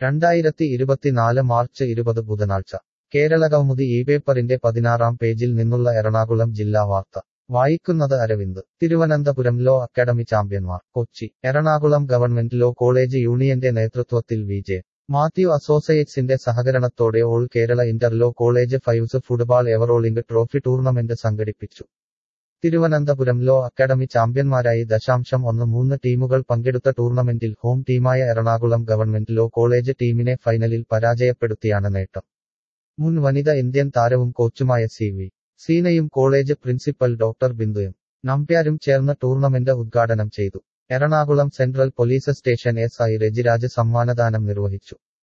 രണ്ടായിരത്തി ഇരുപത്തിനാല് മാർച്ച് ഇരുപത് ബുധനാഴ്ച കേരള കൗമുദി ഈ പേപ്പറിന്റെ പതിനാറാം പേജിൽ നിന്നുള്ള എറണാകുളം ജില്ലാ വാർത്ത വായിക്കുന്നത് അരവിന്ദ് തിരുവനന്തപുരം ലോ അക്കാദമി ചാമ്പ്യന്മാർ Kochi Ernakulam government law college യൂണിയന്റെ നേതൃത്വത്തിൽ വിജയം മാത്യു അസോസിയേറ്റ്സിന്റെ സഹകരണത്തോടെ all Kerala inter law college fives football everrolling trophy tournament സംഘടിപ്പിച്ചു തിരുവനന്തപുരം ലോ അക്കാദമി ചാമ്പ്യന്മാരായി ദശാംശം ഒന്ന് മൂന്ന് ടീമുകൾ പങ്കെടുത്ത ടൂർണമെന്റിൽ ഹോം ടീമായ എറണാകുളം ഗവൺമെന്റ് ലോ കോളേജ് ടീമിനെ ഫൈനലിൽ പരാജയപ്പെടുത്തിയാണ് നേട്ടം മുൻ വനിത ഇന്ത്യൻ താരവും കോച്ചുമായ സി വി സീനയും കോളേജ് പ്രിൻസിപ്പൽ ഡോക്ടർ ബിന്ദുയും നമ്പ്യാരും ചേർന്ന് ടൂർണമെന്റ് ഉദ്ഘാടനം ചെയ്തു Ernakulam central police station S I Rajiraj സമ്മാനദാനം നിർവഹിച്ചു